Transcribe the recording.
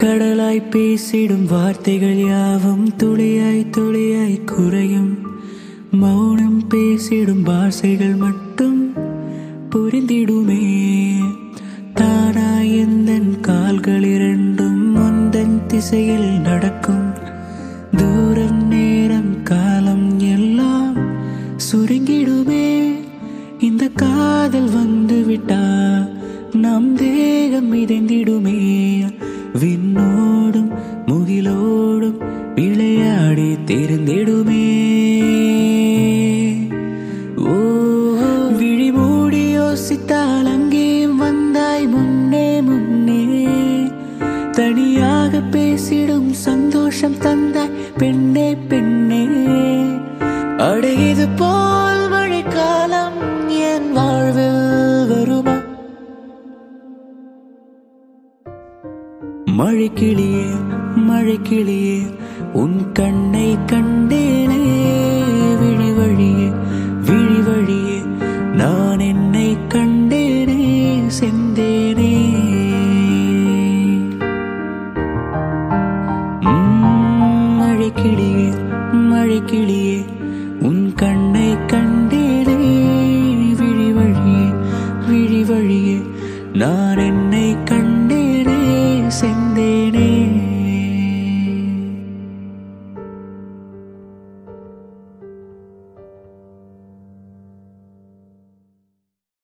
கடலாய் பேசிடும் வார்த்தைகள் யாவும் துளியாய் துளியாய் குறையும் மௌனம் பேசிடும் பாஷைகள் மட்டும் புரிந்திடுமே தானாய் எந்தன் கால்கள் இரண்டும் முந்தன் திசையில் நடக்கும் தூரம் நேரம் காலம் எல்லாம் சுருங்கிடுமே இந்த காதல் வந்து விட்டா நம் தேகம் மிதந்திடுமே விண்ணோடும் முகிலோடும் விளையாடி தெரிந்திடுமே ஓ விழி மூடி யோசித்தால் அங்கேயும் வந்தாய் முன்னே முன்னே தனியாக பேசிடும் சந்தோஷம் தந்தாய் பெண்ணே பெண்ணே அடையது போல் மழைக்காலம் என் வாழ்வில் வருமா மழைக்கிளியே மழைக்கிளியே உன் கண்ணை கண்டேனே விழி வழியே விழி வழியே நான் என்னை கண்டேனே செந்தேனே உம், மழைக்கிளியே மழைக்கிளியே உன் கண்ணை கண்டேனே விழி வழியே விழி வழியே நான் என்னை கண்டேனே செந்தேனே